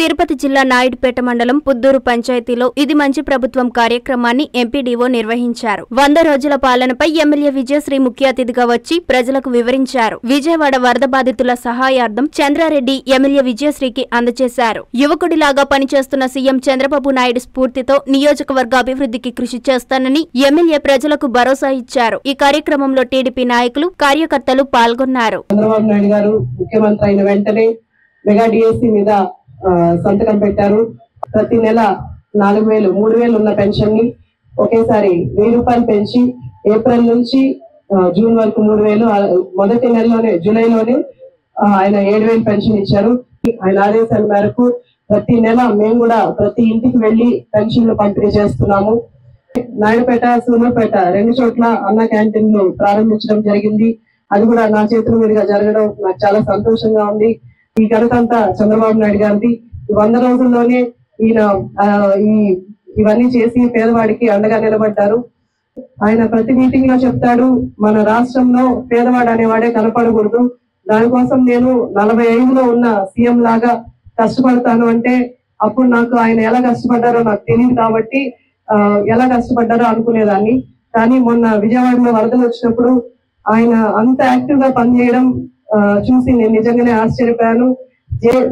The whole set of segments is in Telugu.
తిరుపతి జిల్లా నాయుడుపేట మండలం పుద్దూరు పంచాయతీలో ఇది మంచి ప్రభుత్వం కార్యక్రమాన్ని ఎంపీడీఓ నిర్వహించారు వంద రోజుల పాలనపై ఎమ్మెల్యే విజయశ్రీ ముఖ్య అతిథిగా వచ్చి ప్రజలకు వివరించారు విజయవాడ వరద బాధితుల సహాయార్థం చంద్రారెడ్డి ఎమ్మెల్యే విజయశ్రీకి అందజేశారు యువకుడిలాగా పనిచేస్తున్న సీఎం చంద్రబాబు నాయుడు స్ఫూర్తితో నియోజకవర్గ అభివృద్ధికి కృషి చేస్తానని ఎమ్మెల్యే ప్రజలకు భరోసా ఇచ్చారు ఈ కార్యక్రమంలో టీడీపీ నాయకులు కార్యకర్తలు పాల్గొన్నారు చంద్రబాబు నాయుడు గారు ముఖ్యమంత్రి అయిన వెంటనే మెగా డిఎస్సి మీద ఆ, సంతకం పెట్టారు ప్రతి నెల నాలుగు వేలు మూడు వేలు ఉన్న పెన్షన్ ని ఒకేసారి వెయ్యి రూపాయలు పెంచి ఏప్రిల్ నుంచి ఆ, జూన్ వరకు మూడు వేలు ఆ, మొదటి నెలలోనే జూలైలోనే ఆ, ఆయన ఏడు వేలు పెన్షన్ ఇచ్చారు ఆయన ఆదేశాల మేరకు ప్రతి నెల మేము కూడా ప్రతి ఇంటికి వెళ్లి పెన్షన్లు పంపిణీ చేస్తున్నాము నాయుడుపేట సూలూరుపేట రెండు చోట్ల అన్న క్యాంటీన్లు ప్రారంభించడం జరిగింది అది కూడా నా చేతుల మీదుగా జరగడం నాకు చాలా సంతోషంగా ఉంది ఈ ఘనత అంతా చంద్రబాబు నాయుడు గారిది ఈ వంద రోజుల్లోనే ఈయన ఆ, ఈ ఇవన్నీ చేసి పేదవాడికి అండగా నిలబడ్డారు ఆయన ప్రతి మీటింగ్ లో చెప్తాడు మన రాష్ట్రంలో పేదవాడు అనేవాడే కనపడకూడదు దానికోసం నేను నలభై ఐదులో ఉన్న సీఎం లాగా కష్టపడతాను అంటే అప్పుడు నాకు ఆయన ఎలా కష్టపడ్డారో నాకు తెలియదు కాబట్టి ఆ, ఎలా కష్టపడ్డారో అనుకునేదాన్ని కానీ మొన్న విజయవాడలో వరదలు వచ్చినప్పుడు ఆయన అంత యాక్టివ్ గా పనిచేయడం ఆ, చూసి నేను నిజంగానే ఆశ్చర్యపోయాను జే-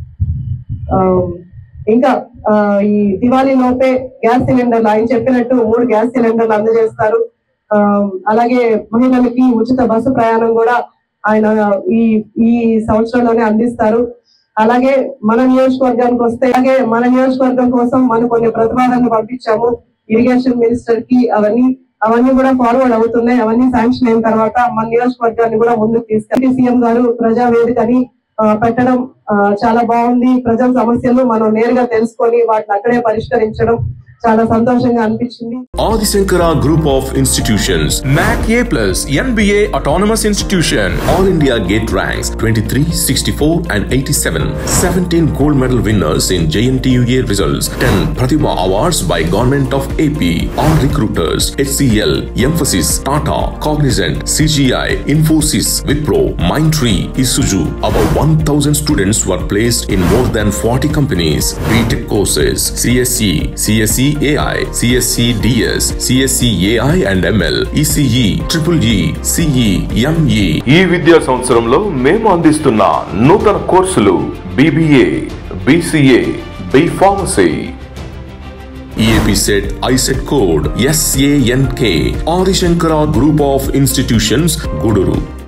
ఆ, ఇంకా ఆ, ఈ దివాళీ లోపే గ్యాస్ సిలిండర్లు ఆయన చెప్పినట్టు మూడు గ్యాస్ సిలిండర్లు అందజేస్తారు ఆ, అలాగే మహిళలకి ఉచిత బస్సు ప్రయాణం కూడా ఆయన ఈ ఈ సంవత్సరంలోనే అందిస్తారు అలాగే మన నియోజకవర్గానికి వస్తే అలాగే మన నియోజకవర్గం కోసం మనం కొన్ని ప్రతిపాదనలు పంపించాము ఇరిగేషన్ మినిస్టర్ కి అవన్నీ అవన్నీ కూడా ఫార్వర్డ్ అవుతున్నాయి అవన్నీ శాంక్షన్ అయిన తర్వాత మన నియోజకవర్గాన్ని కూడా ముందుకు తీసుకెళ్ళి సీఎం గారు ప్రజా వేదికని ఆ, పెట్టడం ఆ, చాలా బాగుంది ప్రజల సమస్యలు మనం నేరుగా తెలుసుకొని వాటిని అక్కడే పరిష్కరించడం చాలా సంతోషంగా అనిపించింది Adisankara Group of Institutions. NAC A Plus NBA Autonomous Institution. All India Gate ranks 23, 64 and 87. 17 gold medal winners in JNTUA results. 10 Pratibha Awards by Government of AP. All recruiters HCL, Emphasis, Tata, Cognizant, CGI, Infosys, Wipro, Mindtree, Isuzu. About 1000 students were placed in more than 40 companies. BTech courses CSE, CSE AI, CSE DS, CSE AI and ML, ECE, Triple E, CE, ME. ఈ విద్యా సంవత్సరంలో మేము అందిస్తున్న నూతన కోర్సులు BBA BCA B pharmacy EAP set ISET code SANK Adi Shankara Group of Institutions Guduru.